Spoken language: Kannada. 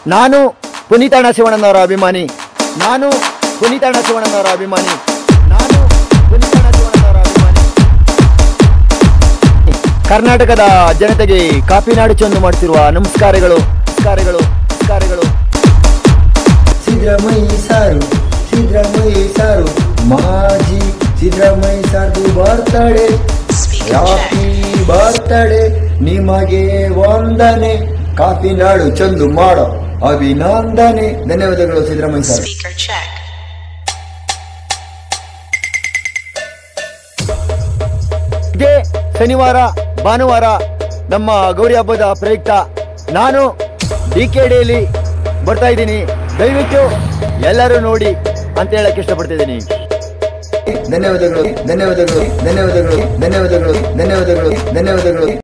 ನಾನು ಪುನೀತಣ್ಣ ಶಿವಣ್ಣನವರ ಅಭಿಮಾನಿ ನಾನು ಪುನೀತಣ್ಣ ಶಿವಣ್ಣನವರ ಅಭಿಮಾನಿ ನಾನು ಪುನೀತಣ್ಣ ಶಿವಣ್ಣನವರ ಅಭಿಮಾನಿ ಕರ್ನಾಟಕದ ಜನತೆಗೆ ಕಾಪಿನಾಡು ಚಂದು ಮಾಡ್ತಿರುವ ನಮಸ್ಕಾರಗಳು ನಮಸ್ಕಾರಗಳು ನಮಸ್ಕಾರಗಳು ಸಿದ್ದರಾಮಯ್ಯ ಸಾರು ಸಿದ್ದರಾಮಯ್ಯ ಸಾರು ಮಾಜಿ ಸಿದ್ದರಾಮಯ್ಯ ಸಾರ್ದು ಬರ್ತಡೆ ಹ್ಯಾಪಿ ಬರ್ತಡೆ ನಿಮಗೆ ವಂದನೆ ಕಾಪಿನಾಡು ಚಂದು ಮಾಡೋ ಅಭಿನಂದನೆ ಧನ್ಯವಾದಗಳು ಸಿದ್ದರಾಮಯ್ಯ ಸಾರು Speaker check. ಇದೇ ಶನಿವಾರ ಭಾನುವಾರ ನಮ್ಮ ಗೌರಿ ಹಬ್ಬದ ಪ್ರಯುಕ್ತ ನಾನು ಡಿ ಕೆ ಡಿಯಲ್ಲಿ ಬರ್ತಾ ಇದ್ದೀನಿ ದಯವಿಟ್ಟು ಎಲ್ಲರೂ ನೋಡಿ ಅಂತ ಹೇಳಕ್ ಇಷ್ಟಪಡ್ತಿದ್ದೀನಿ ಧನ್ಯವಾದಗಳು ಧನ್ಯವಾದಗಳು ಧನ್ಯವಾದಗಳು ಧನ್ಯವಾದಗಳು ಧನ್ಯವಾದಗಳು ಧನ್ಯವಾದಗಳು